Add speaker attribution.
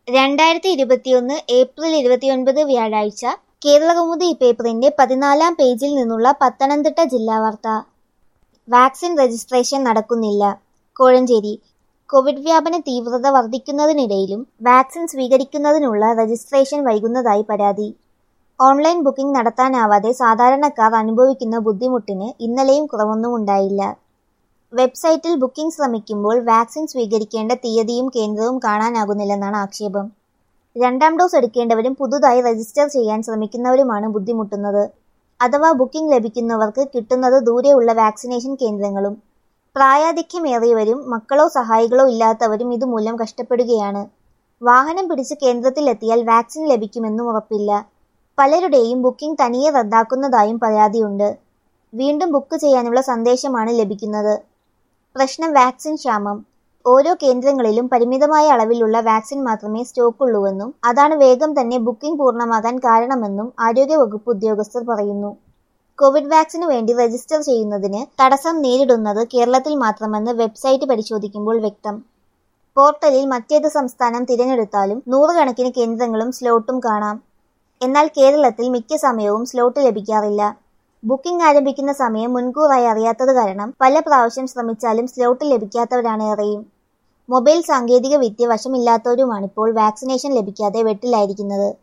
Speaker 1: രണ്ടായിരത്തി ഇരുപത്തിയൊന്ന് ഏപ്രിൽ ഇരുപത്തിയൊൻപത് വ്യാഴാഴ്ച കേരളകൗമുദി പേപ്പറിന്റെ പതിനാലാം പേജിൽ നിന്നുള്ള പത്തനംതിട്ട ജില്ലാ വാർത്ത വാക്സിൻ രജിസ്ട്രേഷൻ നടക്കുന്നില്ല കോഴഞ്ചേരി കോവിഡ് വ്യാപന തീവ്രത വർദ്ധിക്കുന്നതിനിടയിലും വാക്സിൻ സ്വീകരിക്കുന്നതിനുള്ള രജിസ്ട്രേഷൻ വൈകുന്നതായി പരാതി ഓൺലൈൻ ബുക്കിംഗ് നടത്താനാവാതെ സാധാരണക്കാർ അനുഭവിക്കുന്ന ബുദ്ധിമുട്ടിന് ഇന്നലെയും കുറവൊന്നും ഉണ്ടായില്ല വെബ്സൈറ്റിൽ ബുക്കിംഗ് ശ്രമിക്കുമ്പോൾ വാക്സിൻ സ്വീകരിക്കേണ്ട തീയതിയും കേന്ദ്രവും കാണാനാകുന്നില്ലെന്നാണ് ആക്ഷേപം രണ്ടാം ഡോസ് എടുക്കേണ്ടവരും പുതുതായി രജിസ്റ്റർ ചെയ്യാൻ ശ്രമിക്കുന്നവരുമാണ് ബുദ്ധിമുട്ടുന്നത് അഥവാ ബുക്കിംഗ് ലഭിക്കുന്നവർക്ക് കിട്ടുന്നത് ദൂരെയുള്ള വാക്സിനേഷൻ കേന്ദ്രങ്ങളും പ്രായാധിക്യമേറിയവരും മക്കളോ സഹായികളോ ഇല്ലാത്തവരും ഇതുമൂലം കഷ്ടപ്പെടുകയാണ് വാഹനം പിടിച്ച് കേന്ദ്രത്തിലെത്തിയാൽ വാക്സിൻ ലഭിക്കുമെന്നും ഉറപ്പില്ല പലരുടെയും ബുക്കിംഗ് തനിയെ റദ്ദാക്കുന്നതായും പരാതിയുണ്ട് വീണ്ടും ബുക്ക് ചെയ്യാനുള്ള സന്ദേശമാണ് ലഭിക്കുന്നത് പ്രശ്നം വാക്സിൻ ക്ഷാമം ഓരോ കേന്ദ്രങ്ങളിലും പരിമിതമായ അളവിലുള്ള വാക്സിൻ മാത്രമേ സ്റ്റോക്കുള്ളൂവെന്നും അതാണ് വേഗം തന്നെ ബുക്കിംഗ് പൂർണ്ണമാകാൻ കാരണമെന്നും ആരോഗ്യവകുപ്പ് ഉദ്യോഗസ്ഥർ പറയുന്നു കോവിഡ് വാക്സിനു വേണ്ടി രജിസ്റ്റർ ചെയ്യുന്നതിന് തടസ്സം നേരിടുന്നത് കേരളത്തിൽ മാത്രമെന്ന് വെബ്സൈറ്റ് പരിശോധിക്കുമ്പോൾ വ്യക്തം പോർട്ടലിൽ മറ്റേത് സംസ്ഥാനം തിരഞ്ഞെടുത്താലും നൂറുകണക്കിന് കേന്ദ്രങ്ങളും സ്ലോട്ടും കാണാം എന്നാൽ കേരളത്തിൽ മിക്ക സമയവും സ്ലോട്ട് ലഭിക്കാറില്ല ബുക്കിംഗ് ആരംഭിക്കുന്ന സമയം മുൻകൂറായി അറിയാത്തത് കാരണം പല പ്രാവശ്യം ശ്രമിച്ചാലും സ്ലോട്ട് ലഭിക്കാത്തവരാണ് ഏറെയും മൊബൈൽ സാങ്കേതിക വിദ്യ വശമില്ലാത്തവരുമാണിപ്പോൾ വാക്സിനേഷൻ ലഭിക്കാതെ വെട്ടിലായിരിക്കുന്നത്